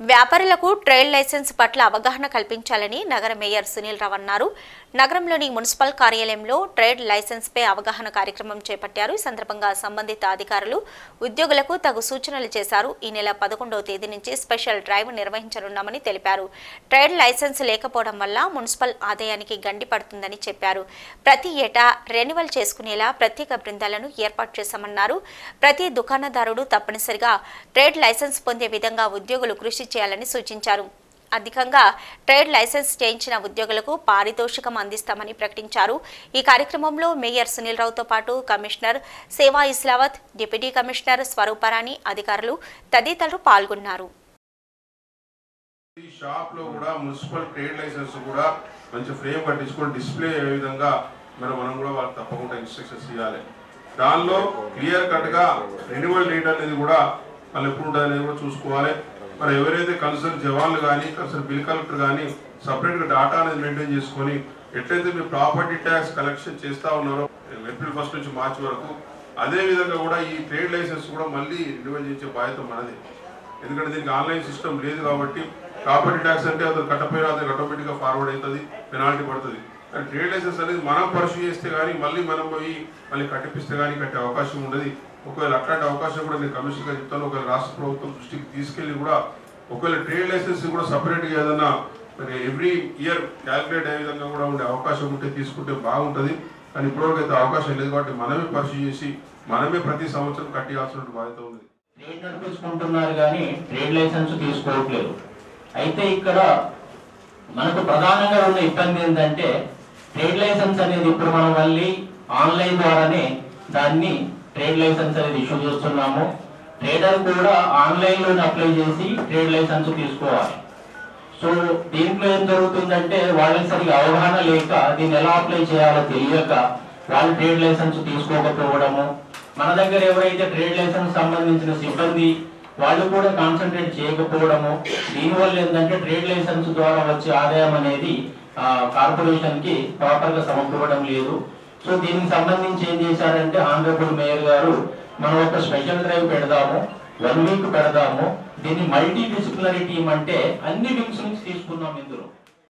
వ్యాపారులకు trade licence పట్ల అవగాహన కల్పించాలని నగర మేయర్ సునీల్ రావు అన్నారు నగరంలోని మున్సిపల్ కార్యాలయంలో ట్రేడ్ లైసెన్స్ పై అవగాహన కార్యక్రమం చేపట్టారు ఈ సందర్భంగా సంబంధిత అధికారులు ఉద్యోగులకు తగు సూచనలు చేశారు ఈ నెల పదకొండవ తేదీ నుంచి స్పెషల్ డ్రైవ్ నిర్వహించనున్నామని తెలిపారు ట్రేడ్ లైసెన్స్ లేకపోవడం వల్ల మున్సిపల్ ఆదాయానికి గండి పడుతుందని చెప్పారు ప్రతి ఏటా రెన్యువల్ చేసుకునేలా ప్రత్యేక బృందాలను ఏర్పాటు చేశామన్నారు ప్రతి దుకాణదారుడు తప్పనిసరిగా ట్రేడ్ లైసెన్స్ పొందే విధంగా ఉద్యోగులు కృషి చేయాలని సూచించారు అధికంగా ట్రేడ్ లైసెన్స్ చేయించిన ఉద్యోగులకు పారితోషికం అందిస్తామని ప్రకటించారు ఈ కార్యక్రమంలో మేయర్ సునీల్ రావుతో పాటు కమిషనర్ సేవా ఇస్లావత్ డిప్యూటీ కమిషనర్ స్వరూపరాణి అధికారులు తదితరులు పాల్గొన్నారు ఈ షాప్ లో కూడా మున్సిపల్ ట్రేడ్ లైసెన్స్ కూడా మంచి ఫ్రేమ్ కట్టించుకొని డిస్ప్లే అయ్యే విధంగా మరి మనం కూడా వాళ్ళకి తప్పకుండా ఇన్స్ట్రక్షన్స్ ఇవ్వాలి దానిలో క్లియర్ కట్ గా రెన్యువల్ డేట్ అనేది కూడా వాళ్ళు ఎప్పుడు ఉంటుంది అనేది కూడా చూసుకోవాలి మరి ఎవరైతే కన్సర్న్ జవాన్లు కానీ కన్సర్న్ బిల్ కలెక్టర్ కానీ సపరేట్ గా డాటా అనేది మెయింటైన్ చేసుకొని ఎట్లయితే మీరు ప్రాపర్టీ ట్యాక్స్ కలెక్షన్ చేస్తా ఉన్నారో ఏప్రిల్ ఫస్ట్ నుంచి మార్చి వరకు అదే విధంగా కూడా ఈ ట్రేడ్ లైసెన్స్ కూడా మళ్ళీ రెన్యువల్ చేసే బాధ్యత మనది ఎందుకంటే దీనికి ఆన్లైన్ సిస్టమ్ లేదు కాబట్టి ప్రాపర్టీ ట్యాక్స్ అంటే అతను కట్టపోయినా అతనికి ఆటోమేటిక్గా ఫార్వర్డ్ అవుతుంది పెనాల్టీ పడుతుంది కానీ ట్రేడ్ లైసెన్స్ అనేది మనం పర్సూ చేస్తే కానీ మళ్ళీ మనం పోయి మళ్ళీ కట్టిపిస్తే కానీ కట్టే అవకాశం ఉండదు ఒకవేళ అట్లాంటి అవకాశం కూడా నేను కమిషన్గా చెప్తాను ఒకవేళ రాష్ట్ర ప్రభుత్వం దృష్టికి తీసుకెళ్ళి కూడా ఒకవేళ ట్రేడ్ లైసెన్స్ కూడా సపరేట్గా ఏదైనా మరి ఎవ్రీ ఇయర్ క్యాల్కులేట్ అయ్యే విధంగా కూడా ఉండే అవకాశం ఉంటే తీసుకుంటే బాగుంటుంది కానీ ఇప్పటివరకు అయితే అవకాశం లేదు కాబట్టి మనమే పర్సూ చేసి మనమే ప్రతి సంవత్సరం కట్టియాల్సిన బాధ్యత ఉంది ట్రేడ్ నడిపించుకుంటున్నారు కానీ ట్రేడ్ లైసెన్స్ తీసుకోవట్లేదు అయితే ఇక్కడ మనకు ప్రధానంగా ఉన్న ఇబ్బంది ఏంటంటే ట్రేడ్ లైసెన్స్ అనేది ఇప్పుడు మనం మళ్ళీ ఆన్లైన్ ద్వారానే దాన్ని ట్రేడ్ లైసెన్స్ అనేది ఇష్యూ చేస్తున్నాము ట్రేడర్ కూడా ఆన్లైన్ లోనే అప్లై చేసి ట్రేడ్ లైసెన్స్ తీసుకోవాలి సో దీంట్లో ఏం జరుగుతుందంటే వాళ్ళకి సరిగా అవగాహన లేక దీన్ని ఎలా అప్లై చేయాలో తెలియక వాళ్ళు ట్రేడ్ లైసెన్స్ తీసుకోకపోవడము మన దగ్గర ఎవరైతే ట్రేడ్ లైసెన్స్ సంబంధించిన సిబ్బంది వాళ్ళు కూడా కాన్సన్ట్రేట్ చేయకపోవడము దీనివల్ల ఏంటంటే ట్రేడ్ లైసెన్స్ ద్వారా వచ్చే ఆదాయం అనేది కార్పొరేషన్ కి ప్రాపర్ గా సమకూరడం లేదు సో దీనికి సంబంధించి ఏం చేశారంటే ఆనరబుల్ మేయర్ గారు మనం ఒక స్పెషల్ డ్రైవ్ పెడదాము వన్ వీక్ పెడదాము దీన్ని మల్టీ డిసిప్లినరీ టీం అంటే అన్ని వింగ్స్ నుంచి తీసుకున్నాం ఇందులో